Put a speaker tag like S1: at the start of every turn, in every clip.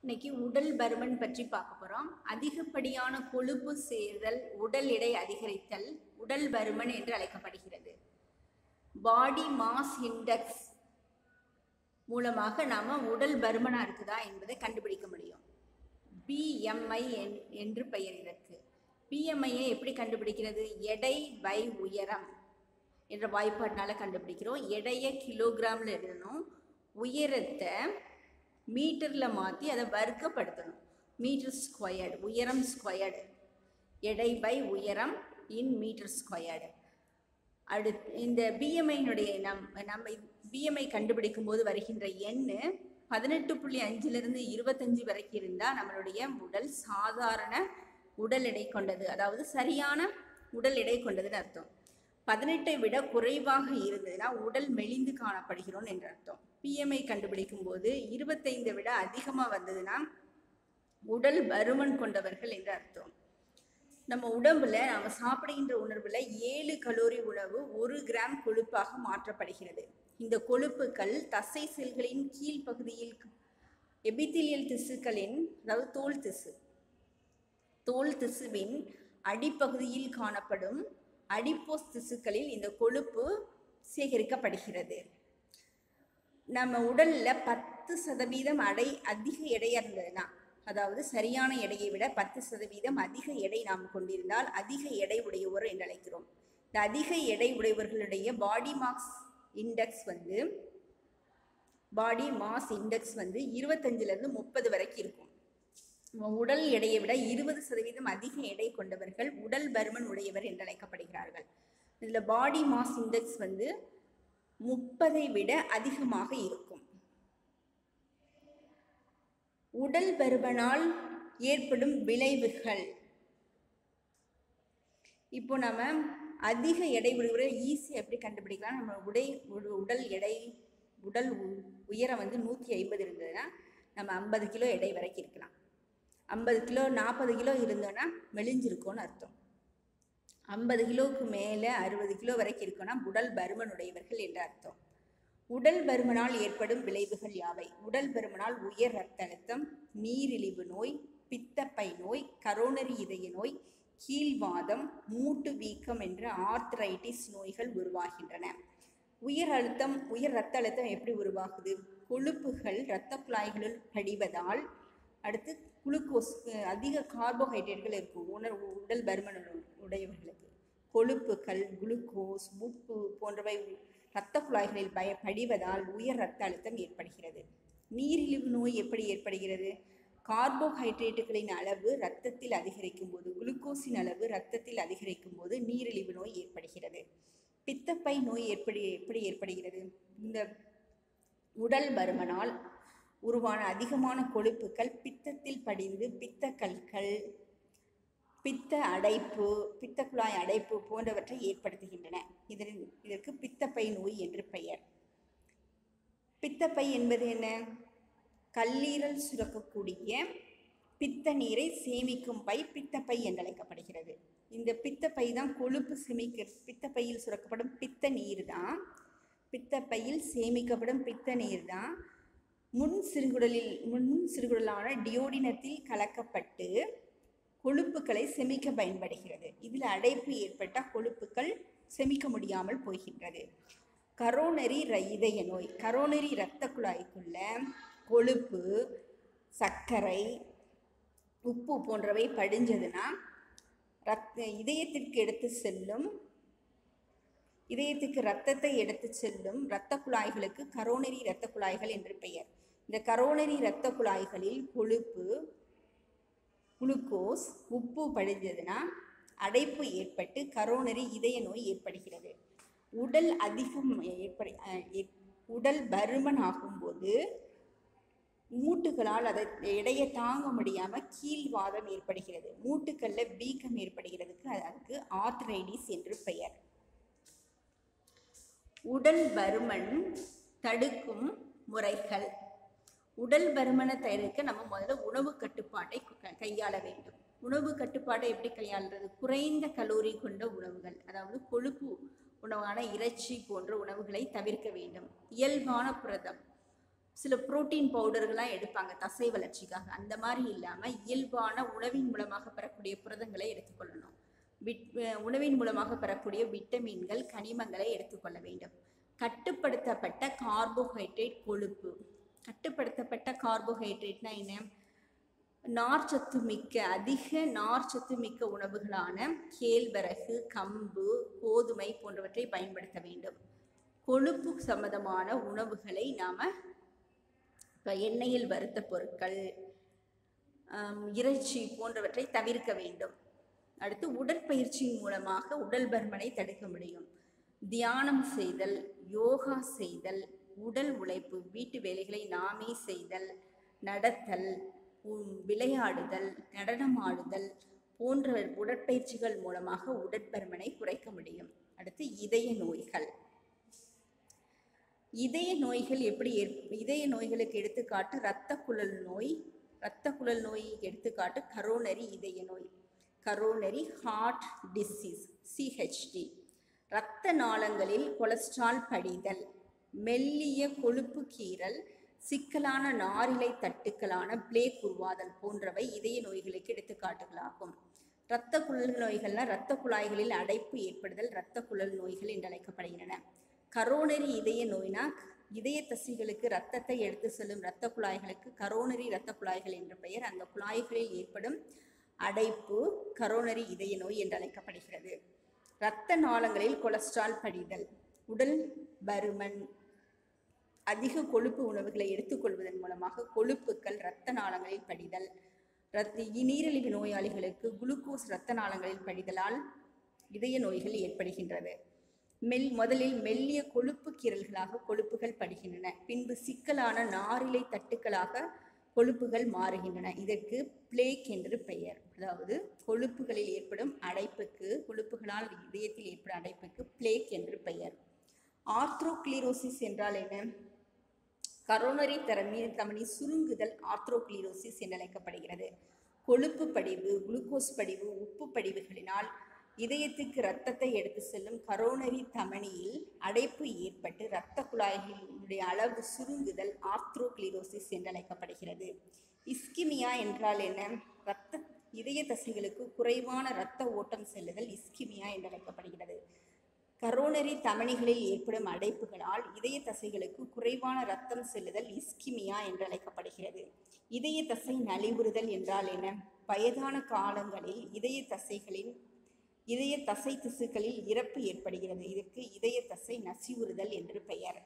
S1: இன்னைக்கு உடல் பருமன் பற்றி பார்க்க போகிறோம் அதிகப்படியான கொழுப்பு சேர்தல் உடல் எடை அதிகரித்தல் உடல் பருமன் என்று அழைக்கப்படுகிறது பாடி மாஸ் இண்டெக்ஸ் மூலமாக நாம் உடல் பருமனாக இருக்குதா என்பதை கண்டுபிடிக்க முடியும் பிஎம்ஐ என்று பெயர் இதற்கு பிஎம்ஐயை எப்படி கண்டுபிடிக்கிறது எடை பை உயரம் என்ற வாய்ப்பாட்டினால கண்டுபிடிக்கிறோம் எடையை கிலோகிராமில் எழுதணும் உயரத்தை மீட்டரில் மாற்றி அதை வர்க்கப்படுத்தணும் மீட்டர் ஸ்கொயர்டு உயரம் ஸ்கொயர்டு எடை பை உயரம் இன் மீட்டர் ஸ்கொயர்டு அடுத்து இந்த பிஎம்ஐனுடைய நம் நம்ம பிஎம்ஐ கண்டுபிடிக்கும் போது வருகின்ற எண்ணு பதினெட்டு புள்ளி அஞ்சிலிருந்து இருபத்தஞ்சு வரைக்கும் இருந்தால் நம்மளுடைய உடல் சாதாரண உடல் எடை கொண்டது அதாவது சரியான உடல் எடை கொண்டதுன்னு அர்த்தம் பதினெட்டை விட குறைவாக இருந்ததுன்னா உடல் மெலிந்து காணப்படுகிறோம் என்ற அர்த்தம் பிஎம்ஐ கண்டுபிடிக்கும் போது இருபத்தைந்தை விட அதிகமாக வந்ததுன்னா உடல் பருமன் கொண்டவர்கள் என்று அர்த்தம் நம்ம உடம்புல நம்ம சாப்பிடுகின்ற உணர்வுல ஏழு கலோரி உணவு ஒரு கிராம் கொழுப்பாக மாற்றப்படுகிறது இந்த கொழுப்புகள் தசை செல்களின் கீழ்ப்பகுதியில் எபித்திலியல் திசுக்களின் அதாவது தோல் திசு தோல் திசுவின் அடிப்பகுதியில் காணப்படும் அடிப்போஸ் திசுக்களில் இந்த கொழுப்பு சேகரிக்கப்படுகிறது நம்ம உடல்ல பத்து சதவீதம் அடை அதிக எடையா இருந்ததுன்னா அதாவது சரியான எடையை விட பத்து சதவீதம் அதிக எடை நாம் கொண்டிருந்தால் அதிக எடை உடையவர் என்று அழைக்கிறோம் இந்த அதிக எடை உடையவர்களுடைய பாடி மாஸ் இண்டெக்ஸ் வந்து பாடி மாஸ் இண்டெக்ஸ் வந்து இருபத்தஞ்சிலிருந்து முப்பது வரைக்கும் இருக்கும் உடல் எடையை விட இருபது சதவீதம் அதிக எடை கொண்டவர்கள் உடல் பருமன் உடையவர் என்று அழைக்கப்படுகிறார்கள் இதில் பாடி மாஸ் இண்டெக்ஸ் வந்து முப்பதை விட அதிகமாக இருக்கும் உடல் பருமனால் ஏற்படும் விளைவுகள் இப்போ நம்ம அதிக எடை உடையவரை ஈஸியாக எப்படி கண்டுபிடிக்கலாம் நம்ம உடை உடல் எடை உடல் உயரம் வந்து நூற்றி ஐம்பது இருந்ததுன்னா நம்ம ஐம்பது கிலோ எடை வரைக்கும் இருக்கலாம் ஐம்பது கிலோ நாற்பது கிலோ இருந்தோன்னா மெலிஞ்சிருக்கோன்னு அர்த்தம் ஐம்பது கிலோவுக்கு மேலே அறுபது கிலோ வரைக்கும் இருக்கோன்னா உடல் பருமன் உடையவர்கள் என்று அர்த்தம் உடல் பருமனால் ஏற்படும் விளைவுகள் யாவை உடல் பருமனால் உயர் ரத்த அழுத்தம் நீரிழிவு நோய் பித்தப்பை நோய் கரோனரி இதய நோய் கீழ்வாதம் மூட்டு வீக்கம் என்ற ஆர்த்ரைட்டிஸ் நோய்கள் உருவாகின்றன உயர் அழுத்தம் உயர் ரத்த அழுத்தம் எப்படி உருவாகுது கொழுப்புகள் இரத்த குழாய்களில் படிவதால் அடுத்து குளுக்கோஸ் அதிக கார்போஹைட்ரேட்கள் இருக்கும் உணர்வு உடல் பருமன் உடையவர்களுக்கு கொழுப்புகள் குளுக்கோஸ் உப்பு போன்றவை இரத்த குழாய்களில் பய படிவதால் உயர் இரத்த அழுத்தம் ஏற்படுகிறது நீரிழிவு நோய் எப்படி ஏற்படுகிறது கார்போஹைட்ரேட்டுகளின் அளவு இரத்தத்தில் அதிகரிக்கும் போது குளுக்கோஸின் அளவு இரத்தத்தில் அதிகரிக்கும் போது நீரிழிவு நோய் ஏற்படுகிறது பித்தப்பை நோய் எப்படி எப்படி ஏற்படுகிறது இந்த உடல் பருமனால் உருவான அதிகமான கொழுப்புகள் பித்தத்தில் படிந்து பித்தக்கல்கள் பித்த அடைப்பு பித்த குழாய் அடைப்பு போன்றவற்றை ஏற்படுத்துகின்றன இதன் இதற்கு பித்தப்பை நோய் என்று பெயர் பித்தப்பை என்பது என்ன கல்லீரல் சுரக்கக்கூடிய பித்த நீரை சேமிக்கும் பை பித்தப்பை என்று அழைக்கப்படுகிறது இந்த பித்தப்பை தான் கொழுப்பு சேமிக்க பித்தப்பையில் சுரக்கப்படும் பித்த நீர் தான் பித்தப்பையில் சேமிக்கப்படும் பித்த நீர் தான் முன் சிறுகுடலில் முன் சிறுகுடலான டியோடினத்தில் கலக்கப்பட்டு கொழுப்புகளை செமிக்க பயன்படுகிறது இதில் அடைப்பு ஏற்பட்டால் கொழுப்புகள் செமிக்க முடியாமல் போகின்றது கரோனரி இதய நோய் கரோனரி இரத்த குழாய்க்குள்ள கொழுப்பு சர்க்கரை உப்பு போன்றவை படிஞ்சதுன்னா ரத்த இதயத்திற்கு எடுத்து செல்லும் இதயத்துக்கு ரத்தத்தை எடுத்து செல்லும் இரத்த குழாய்களுக்கு கரோனரி இரத்த குழாய்கள் என்று பெயர் இந்த கரோனரி இரத்த குழாய்களில் கொழுப்பு குளுக்கோஸ் உப்பு படிஞ்சதுன்னா அடைப்பு ஏற்பட்டு கரோனரி இதய நோய் ஏற்படுகிறது உடல் அதிகம் ஏற்படு உடல் பருமன் ஆகும்போது மூட்டுகளால் அதை எடையை தாங்க முடியாமல் கீழ்வாதம் ஏற்படுகிறது மூட்டுகளில் வீக்கம் ஏற்படுகிறதுக்கு அதுக்கு ஆர்த்ரைடிஸ் என்று பெயர் உடல் பருமன் தடுக்கும் முறைகள் உடல் பருமனை தயாரிக்க நம்ம முதல்ல உணவு கட்டுப்பாட்டை கையாள வேண்டும் உணவு கட்டுப்பாட்டை எப்படி கையாளுறது குறைந்த கலோரி கொண்ட உணவுகள் அதாவது கொழுப்பு உணவான இறைச்சி போன்ற உணவுகளை தவிர்க்க வேண்டும் இயல்பான புரதம் சில புரோட்டீன் பவுடர்கள்லாம் எடுப்பாங்க தசை வளர்ச்சிக்காக அந்த மாதிரி இல்லாமல் இயல்பான உணவின் மூலமாக பெறக்கூடிய புரதங்களை எடுத்துக்கொள்ளணும் விட் அஹ் உணவின் மூலமாக பெறக்கூடிய விட்டமின்கள் கனிமங்களை எடுத்துக்கொள்ள வேண்டும் கட்டுப்படுத்தப்பட்ட கார்போஹைட்ரேட் கொழுப்பு கட்டுப்படுத்தப்பட்ட கார்போஹைட்ரேட்னா என்ன நார்ச்சத்து மிக்க அதிக நார்ச்சத்து மிக்க உணவுகளான கேழ்வரகு கம்பு கோதுமை போன்றவற்றை பயன்படுத்த வேண்டும் கொழுப்பு சம்பந்தமான உணவுகளை நாம் இப்போ எண்ணெயில் வறுத்த பொருட்கள் ஆம், இறைச்சி போன்றவற்றை தவிர்க்க வேண்டும் அடுத்து உடற்பயிற்சியின் மூலமாக உடல் பருமனை தடுக்க முடியும் தியானம் செய்தல் யோகா செய்தல் உடல் உழைப்பு வீட்டு வேலைகளை நாமே செய்தல் நடத்தல் உம், விளையாடுதல் நடனமாடுதல் போன்ற உடற்பயிற்சிகள் மூலமாக உடற்பருமனை குறைக்க முடியும் அடுத்து இதய நோய்கள் இதய நோய்கள் எப்படி ஏற் இதய நோய்களுக்கு எடுத்துக்காட்டு இரத்த குழல் நோய் இரத்த குழல் நோய் எடுத்துக்காட்டு கரோனரி இதய நோய் கரோனரி ஹார்ட் டிசீஸ் சிஹெச்டி இரத்த நாளங்களில் கொலஸ்ட்ரால் படிதல் மெல்லிய கொழுப்பு கீறல் சிக்கலான நாரிழை தட்டுக்களான பிளேக் உருவாதல் போன்றவை இதய நோய்களுக்கு எடுத்துக்காட்டுகளாகும் இரத்த குழல் நோய்கள்னா இரத்த குழாய்களில் அடைப்பு ஏற்படுதல் இரத்த குழல் நோய்கள் என்று அழைக்கப்படுகின்றன கரோனரி இதய நோய்னா இதய தசைகளுக்கு இரத்தத்தை எடுத்து செல்லும் இரத்த குழாய்களுக்கு கரோனரி இரத்த குழாய்கள் என்ற பெயர் அந்த குழாய்களில் ஏற்படும் அடைப்பு கரோனரி இதய நோய் என்று அழைக்கப்படுகிறது இரத்த நாளங்களில் கொலஸ்ட்ரால் படிதல் உடல் பருமன் அதிக கொழுப்பு உணவுகளை எடுத்துக்கொள்வதன் மூலமாக கொழுப்புக்கள் இரத்த நாளங்களில் படிதல் இரத்த நீரிழிவு நோயாளிகளுக்கு குளுக்கோஸ் இரத்த நாளங்களில் படிதலால் இதய நோய்கள் ஏற்படுகின்றது மெல் முதலில் மெல்லிய கொழுப்பு கீறல்களாக கொழுப்புகள் படுகின்றன பின்பு சிக்கலான நாரிழை தட்டுக்களாக கொழுப்புகள் மாறுகின்றன இதற்கு பிளேக் என்று பெயர் அதாவது கொழுப்புகளில் ஏற்படும் அடைப்புக்கு கொழுப்புகளால் இதயத்தில் ஏற்படும் அடைப்புக்கு பிளேக் என்று பெயர் ஆர்த்ரோக்ளீரோசிஸ் என்றால் என்ன கரோனரி தரமி தமனி சுருங்குதல் ஆர்த்ரோக்ளீரோசிஸ் என்று அழைக்கப்படுகிறது கொழுப்பு படிவு குளுக்கோஸ் படிவு உப்பு படிவுகளினால் இதயத்துக்கு இரத்தத்தை எடுத்து செல்லும் கரோனரி தமனியில் அடைப்பு ஏற்பட்டு இரத்த குழாய்களினுடைய அளவு சுருங்குதல் ஆர்த்ரோக்ளீரோசிஸ் என்று அழைக்கப்படுகிறது இஸ்கிமியா என்றால் என்ன இரத்த இதய தசைகளுக்கு குறைவான இரத்த ஓட்டம் செல்லுதல் இஸ்கிமியா என்று அழைக்கப்படுகிறது கரோனரி தமனிகளில் ஏற்படும் அடைப்புகளால் இதய தசைகளுக்கு குறைவான இரத்தம் செல்லுதல் இஸ்கிமியா என்று அழைக்கப்படுகிறது இதய தசை நலிவுறுதல் என்றால் என்ன வயதான காலங்களில் இதய தசைகளின் இதய தசை திசுக்களில் இறப்பு ஏற்படுகிறது இதற்கு இதய தசை நசிவுறுதல் என்று பெயர்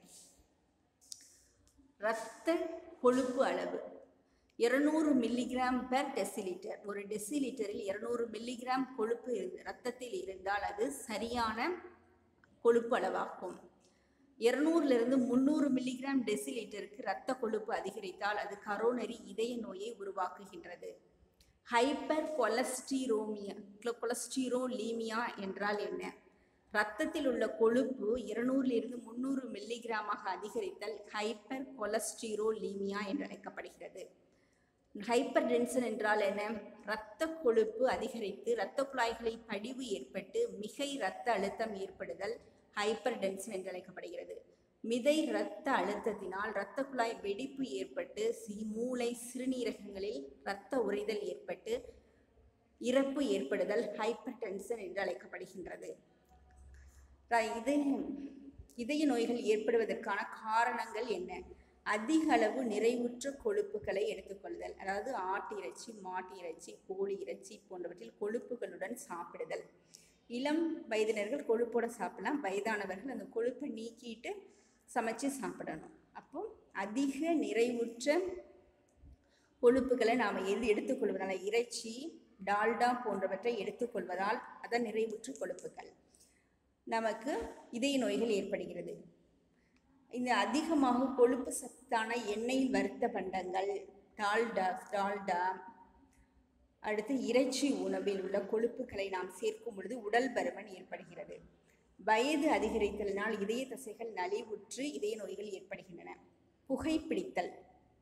S1: இரத்த கொழுப்பு அளவு இருநூறு மில்லிகிராம் பெர் டெசிலிட்டர் ஒரு டெசிலிட்டரில் இருநூறு மில்லிகிராம் கொழுப்பு இருந்து இரத்தத்தில் இருந்தால் அது சரியான கொழுப்பு அளவாகும் இருநூறுலேருந்து முந்நூறு மில்லிகிராம் டெசிலிட்டருக்கு இரத்த கொழுப்பு அதிகரித்தால் அது கரோனரி இதய நோயை உருவாக்குகின்றது ஹைப்பர் கொலஸ்டிரோமியா கொலஸ்டிரோலீமியா என்றால் என்ன இரத்தத்தில் உள்ள கொழுப்பு இருநூறிலிருந்து முந்நூறு மில்லிகிராமாக அதிகரித்தல் ஹைப்பர் கொலஸ்டிரோலீமியா என்று அழைக்கப்படுகிறது ஹைப்பர் டென்ஷன் என்றால் என்ன இரத்த கொழுப்பு அதிகரித்து இரத்த குழாய்களில் படிவு ஏற்பட்டு மிகை இரத்த அழுத்தம் ஏற்படுதல் ஹைப்பர் டென்ஷன் என்று அழைக்கப்படுகிறது மிதை இரத்த அழுத்தத்தினால் இரத்த குழாய் வெடிப்பு ஏற்பட்டு சி மூளை சிறுநீரகங்களில் இரத்த உறைதல் ஏற்பட்டு இறப்பு ஏற்படுதல் ஹைப்பர் டென்ஷன் என்று அழைக்கப்படுகின்றது ர- இதய இதய நோய்கள் ஏற்படுவதற்கான காரணங்கள் என்ன அதிக அளவு நிறைவுற்ற கொழுப்புகளை எடுத்துக்கொள்ளுதல் அதாவது ஆட்டு இறைச்சி மாட்டு இறைச்சி கோழி இறைச்சி போன்றவற்றில் கொழுப்புகளுடன் சாப்பிடுதல் இளம் வயதினர்கள் கொழுப்போட சாப்பிடலாம் வயதானவர்கள் அந்த கொழுப்பை நீக்கிட்டு சமைச்சு சாப்பிடணும் அப்போ அதிக நிறைவுற்ற கொழுப்புகளை நாம் எது எடுத்துக்கொள்வதால் இறைச்சி டால்டா போன்றவற்றை எடுத்துக்கொள்வதால் அதன் நிறைவுற்ற கொழுப்புகள் நமக்கு இதய நோய்கள் ஏற்படுகிறது இந்த அதிகமாக கொழுப்பு சத்தான எண்ணெயில் வறுத்த பண்டங்கள் டால்டா டால்டா அடுத்து இறைச்சி உணவில் உள்ள கொழுப்புகளை நாம் சேர்க்கும் பொழுது உடல் பருமன் ஏற்படுகிறது வயது அதிகரித்தலினால் இதய தசைகள் நலிவுற்று இதய நோய்கள் ஏற்படுகின்றன புகைப்பிடித்தல்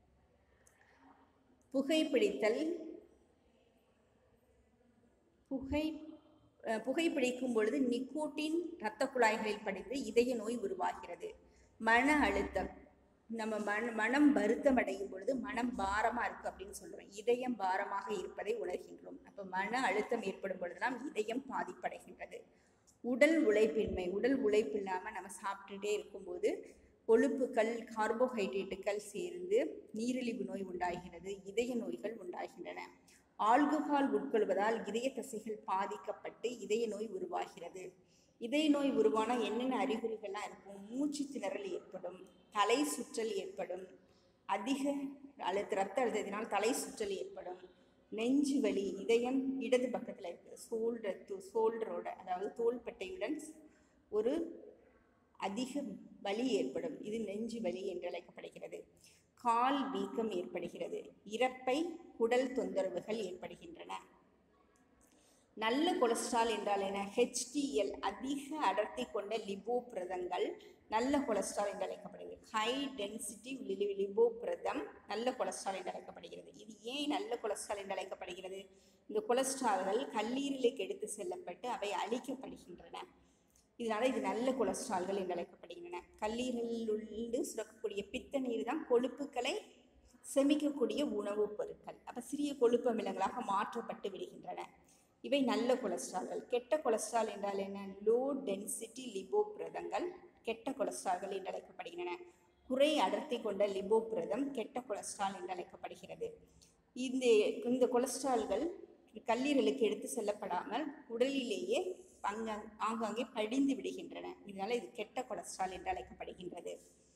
S1: புகைப்பிடித்தல் புகை அஹ், புகைப்பிடிக்கும் பொழுது நிக்கோட்டின் இரத்த குழாய்களில் படிந்து இதய நோய் உருவாகிறது மன அழுத்தம் நம்ம மன மனம் வருத்தம் அடையும் பொழுது மனம் பாரமா இருக்கு அப்படின்னு சொல்றோம் இதயம் பாரமாக இருப்பதை உணர்கின்றோம் அப்ப மன அழுத்தம் ஏற்படும் பொழுதெல்லாம் இதயம் பாதிப்படைகின்றது உடல் உழைப்பின்மை உடல் உழைப்பு இல்லாம நம்ம சாப்பிட்டுட்டே இருக்கும்போது கொழுப்புகள் கார்போஹைட்ரேட்டுகள் சேர்ந்து நீரிழிவு நோய் உண்டாகிறது இதய நோய்கள் உண்டாகின்றன ஆல்கஹால் உட்கொள்வதால் இதய தசைகள் பாதிக்கப்பட்டு இதய நோய் உருவாகிறது இதய நோய் உருவான என்னென்ன அறிகுறிகள்லாம் இருக்கும் மூச்சு திணறல் ஏற்படும் தலை சுற்றல் ஏற்படும் அதிக அழுத்த ரத்த அழுத்தத்தினால் தலை சுற்றல் ஏற்படும் நெஞ்சு வலி இதயம் இடது பக்கத்தில் இருக்குது சோல்டர் சோல்டரோட அதாவது தோள்பட்டையுடன் ஒரு அதிக வலி ஏற்படும் இது நெஞ்சு வலி என்று அழைக்கப்படுகிறது கால் வீக்கம் ஏற்படுகிறது இறப்பை குடல் தொந்தரவுகள் ஏற்படுகின்றன நல்ல கொலஸ்ட்ரால் என்றால் என்ன ஹெச்டிஎல் அதிக அடர்த்தி கொண்ட லிபோபிரதங்கள் நல்ல கொலஸ்ட்ரால் என்று அழைக்கப்படுகிறது ஹை டென்சிட்டி லிபோபிரதம் நல்ல கொலஸ்ட்ரால் என்று அழைக்கப்படுகிறது இது ஏன் நல்ல கொலஸ்ட்ரால் என்று அழைக்கப்படுகிறது இந்த கொலஸ்ட்ரால்கள் கல்லீரலுக்கு எடுத்து செல்லப்பட்டு அவை அழிக்கப்படுகின்றன இதனால இது நல்ல கொலஸ்ட்ரால்கள் என்று அழைக்கப்படுகின்றன கல்லீரலில் சுரக்கக்கூடிய பித்த நீர் தான் கொழுப்புகளை செமிக்கக்கூடிய உணவுப் பொருட்கள் அப்ப சிறிய கொழுப்பு அமிலங்களாக மாற்றப்பட்டு விடுகின்றன இவை நல்ல கொலஸ்ட்ரால்கள் கெட்ட கொலஸ்ட்ரால் என்றால் என்ன லோ டென்சிட்டி லிபோபிரதங்கள் கெட்ட கொலஸ்ட்ரால்கள் என்று அழைக்கப்படுகின்றன குறை அடர்த்தி கொண்ட லிபோபிரதம் கெட்ட கொலஸ்ட்ரால் என்று அழைக்கப்படுகிறது இந்த இந்த கொலஸ்ட்ரால்கள் கல்லீரலுக்கு எடுத்து செல்லப்படாமல் உடலிலேயே அங்க ஆங்காங்கே படிந்து விடுகின்றன இதனால இது கெட்ட கொலஸ்ட்ரால் என்று அழைக்கப்படுகின்றது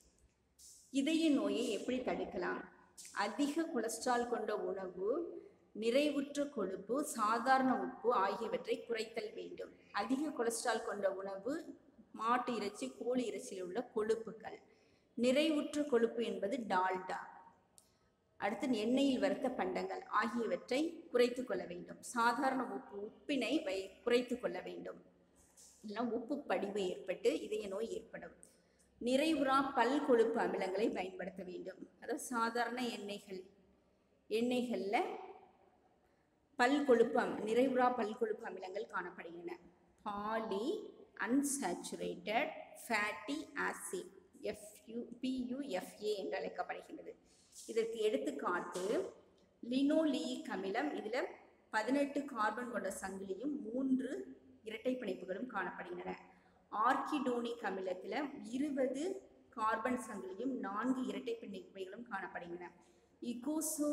S1: இதய நோயை எப்படி தடுக்கலாம் அதிக கொலஸ்ட்ரால் கொண்ட உணவு நிறைவுற்ற கொழுப்பு சாதாரண உப்பு ஆகியவற்றை குறைத்தல் வேண்டும் அதிக கொலஸ்ட்ரால் கொண்ட உணவு மாட்டு இறைச்சி கோழி இறைச்சியில் உள்ள கொழுப்புகள் நிறைவுற்ற கொழுப்பு என்பது டால்டா அடுத்து எண்ணெயில் வறுத்த பண்டங்கள் ஆகியவற்றை குறைத்து கொள்ள வேண்டும் சாதாரண உப்பு உப்பினை வை குறைத்து கொள்ள வேண்டும் எல்லாம் உப்பு படிவு ஏற்பட்டு இதய நோய் ஏற்படும் நிறைவுறா பல் கொழுப்பு அமிலங்களை பயன்படுத்த வேண்டும் அதாவது சாதாரண எண்ணெய்கள் எண்ணெய்களில் பல் கொழுப்பு அம் நிறைவுறா பல் கொழுப்பு அமிலங்கள் காணப்படுகின்றன poly unsaturated fatty acid F U P U F A என்று அழைக்கப்படுகின்றது இதற்கு எடுத்துக்காட்டு லினோலியிக் அமிலம் இதில் பதினெட்டு கார்பன் கொண்ட சங்கிலியும் மூன்று இரட்டை பிணைப்புகளும் காணப்படுகின்றன ஆர்கிடோனிக் அமிலத்தில் இருபது கார்பன் சங்கிலியும் நான்கு இரட்டை பிணைப்புகளும் காணப்படுகின்றன இகோசோ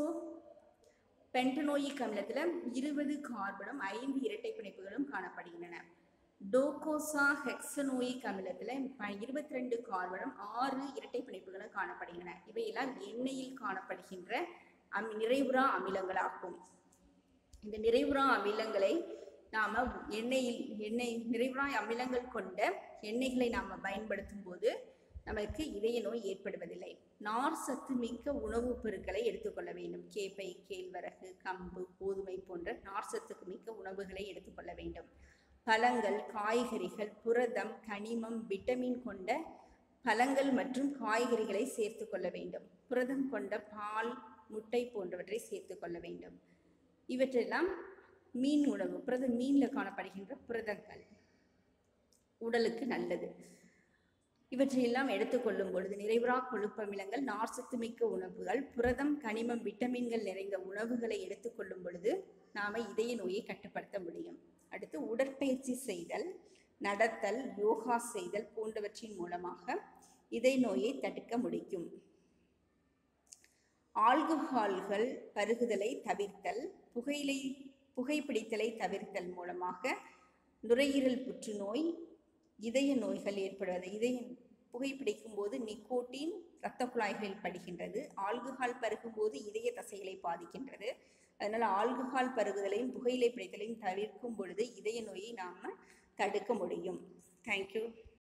S1: பென்டனோயிக் அமிலத்தில் இருபது கார்பனும் ஐந்து இரட்டை பிணைப்புகளும் காணப்படுகின்றன டோகோசா ஹெக்ஸனோயிக் அமிலத்தில் இருபத்தி ரெண்டு கார்பனும் ஆறு இரட்டை பிணைப்புகளும் காணப்படுகின்றன இவையெல்லாம் எண்ணெயில் காணப்படுகின்ற அம் நிறைவுறா அமிலங்களாகும் இந்த நிறைவுறா அமிலங்களை நாம் எண்ணெயில் எண்ணெய் நிறைவுறா அமிலங்கள் கொண்ட எண்ணெய்களை நாம் பயன்படுத்தும் போது நமக்கு இதய நோய் ஏற்படுவதில்லை நார் சத்து மிக்க உணவுப் பொருட்களை எடுத்துக்கொள்ள வேண்டும் கேப்பை கேழ்வரகு கம்பு கோதுமை போன்ற நார் சத்துக்கு மிக்க உணவுகளை எடுத்துக்கொள்ள வேண்டும் பழங்கள் காய்கறிகள் புரதம் கனிமம் விட்டமின் கொண்ட பழங்கள் மற்றும் காய்கறிகளை சேர்த்து கொள்ள வேண்டும் புரதம் கொண்ட பால் முட்டை போன்றவற்றை சேர்த்து கொள்ள வேண்டும் இவற்றெல்லாம் மீன் உணவு புரத மீனில் காணப்படுகின்ற புரதங்கள் உடலுக்கு நல்லது இவற்றையெல்லாம் எடுத்துக்கொள்ளும் பொழுது நிறைவுறா கொழுப்பமிலங்கள் நார்சத்து மிக்க உணவுகள் புரதம் கனிமம் விட்டமின்கள் நிறைந்த உணவுகளை எடுத்துக்கொள்ளும் பொழுது நாம இதய நோயை கட்டுப்படுத்த முடியும் அடுத்து உடற்பயிற்சி செய்தல் நடத்தல் யோகா செய்தல் போன்றவற்றின் மூலமாக இதய நோயை தடுக்க முடியும் ஆல்கஹால்கள் பருகுதலை தவிர்த்தல் புகையிலை புகைப்பிடித்தலை தவிர்த்தல் மூலமாக நுரையீரல் புற்றுநோய் இதய நோய்கள் ஏற்படுவது இதய புகைப்பிடிக்கும் போது நிக்கோட்டின் இரத்த குழாய்களில் படுகின்றது ஆல்கஹால் பருகும் போது இதய தசைகளை பாதிக்கின்றது அதனால் ஆல்கஹால் பருகுதலையும் புகையிலை பிடித்தலையும் தவிர்க்கும் பொழுது இதய நோயை நாம் தடுக்க முடியும் தேங்க்யூ